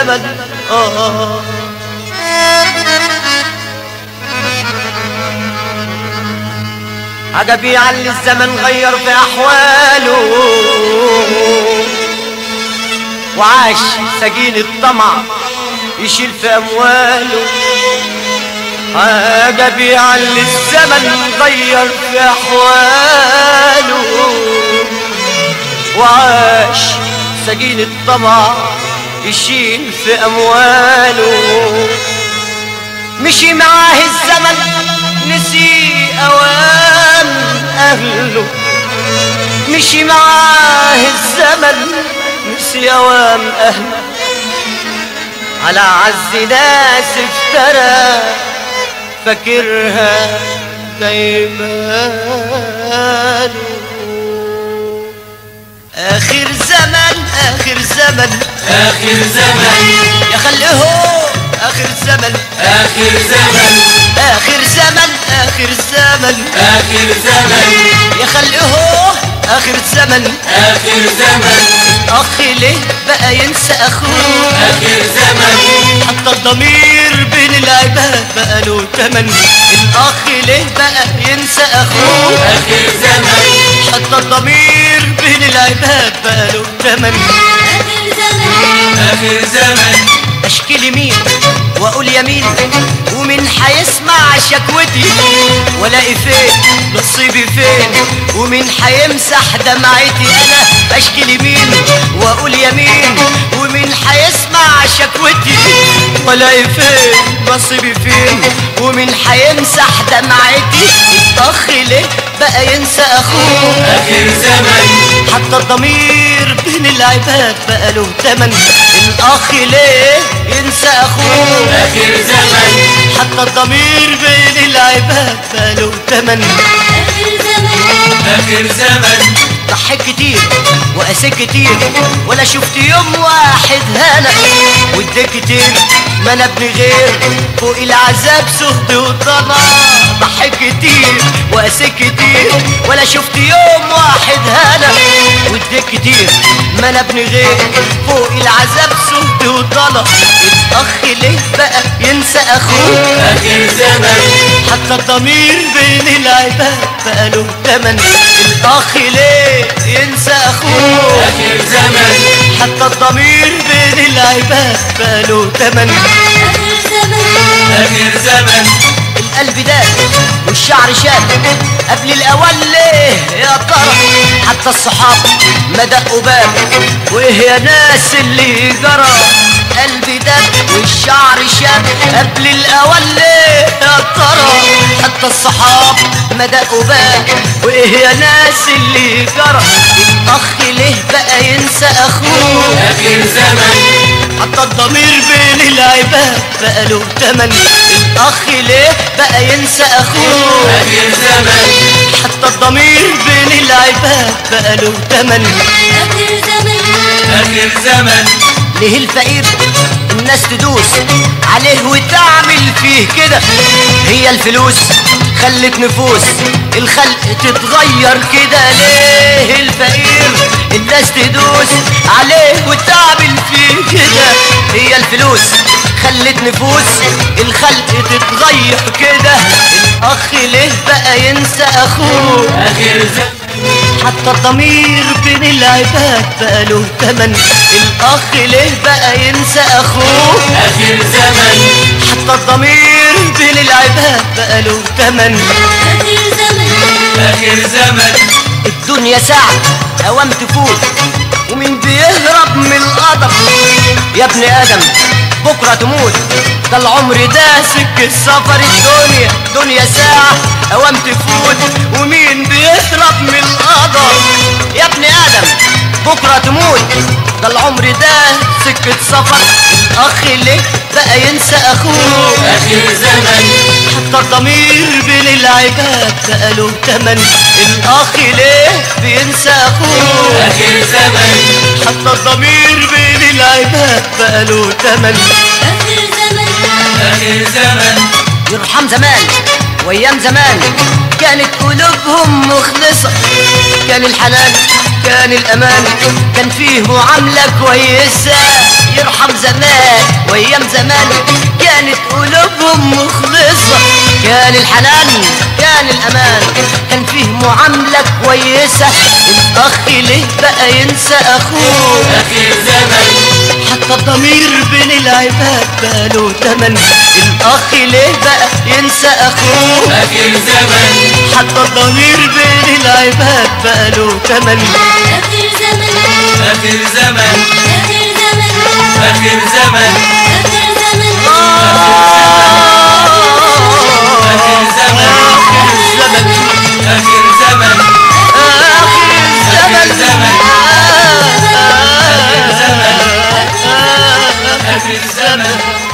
الزمن آه عجبي علي الزمن غير في أحواله وعاش سجين الطمع يشيل في أمواله عجبي علي الزمن غير في أحواله وعاش سجين الطمع يشيل في أمواله مشي معاه الزمن نسي أوام أهله مشي معاه الزمن نسي أوام أهله على عز ناس افترى فاكرها جايباله آخر زمن آخر زمن آخر زمن يا خليه آخر زمن آخر زمن آخر زمن آخر زمن آخر زمن يا خليه آخر زمن آخر زمن أخ ليه بقى ينسى أخوه آخر زمن حتى الضمير بين العباد بقى له تمن الأخ ليه بقى ينسى أخوه آخر زمن حتى الضمير بين العباد بقى له تمن آخر زمن اشكي لمين واقول يمين ومين حيسمع شكوتي والاقي فين نصيبي فين ومين حيمسح دمعتي انا اشكي لمين واقول يمين ومين حيسمع شكوتي والاقي فين نصيبي فين ومين حيمسح دمعتي الاخ ليه بقى ينسى اخوه آخر زمن حتى الضمير بين العباد بقى له تمن الاخ ليه ينسى اخوه آخر زمن حتى الضمير بين العباد بقى له تمن آخر زمن ضحك كتير وقاسي كتير ولا شفت يوم واحد هنا واديك كتير ما انا ابن غير فوق العذاب سهد وضنا ضحك كتير وقاسي كتير ولا شفت يوم واحد هنا واديك كتير ما انا ابن غير فوق العذاب سهد وضنا الاخ ليه بقى ينسى اخوه آخر زمن حتى الضمير بين العباد بقى له تمن الاخ ليه ينسى اخوه آخر زمن حتى الضمير بين العباد بقى له تمن آخر زمن القلب داب والشعر شاب قبل الاول ليه يا ترى حتى الصحاب ما دقوا باب وايه يا ناس اللي جرى قلبي داب والشعر شاب قبل الاول ليه يا ترى حتى الصحاب ما دقوا باب وايه يا ناس اللي جرى الاخ ليه بقى ينسى اخوه آخر زمن حتى الضمير بين العباد بقى له تمن الاخ ليه بقى ينسى اخوه آخر زمن حتى الضمير بين العباد بقى له تمن آخر زمن ليه الفقير الناس تدوس عليه وتعمل فيه كده هي الفلوس خلت نفوس الخلق تتغير كده ليه الفقير الناس تدوس عليه وتعمل فيه كده هي الفلوس خلت نفوس الخلق تتغير كده الاخ ليه بقى ينسى اخوه آخر زمن حتى الضمير بين العباد بقى له تمن الاخ ليه بقى ينسى اخوه آخر زمن حتى الضمير بين العباد بقى له تمن آخر زمن الدنيا ساعة اوام تفوت ومين بيهرب من القدر يا ابن ادم بكرة تموت ده العمر ده سكة سفر الدنيا دنيا ساعة اوام تفوت ومين بيهرب من القدر يا ابن ادم بكرة تموت ده العمر ده سكة سفر الاخ اللي بقى ينسى اخوه آخر زمن حتى الضمير بين العباد بقى له تمن الاخ ليه بينسى اخوه آخر زمن حتى الضمير بين العباد بقى له تمن آخر زمن يرحم زمان وايام زمان كانت قلوبهم مخلصة كان الحنان كان الامان كان فيه معاملة كويسة يرحم زمان وايام زمان كانت قلوبهم مخلصة كان الحنان كان الامان كان فيه معاملة كويسة الاخ ليه بقى ينسى اخوه اخر زمن حتى الضمير بين العباد بقاله تمن الاخ ليه بقى ينسى اخوه اخر زمن حتى الضمير بين العباد بقاله تمن آخر زمن اخر زمن آخر زمن اخر زمن آخر زمن اخر زمن الزمن اخر زمن آخر الزمن اخر زمن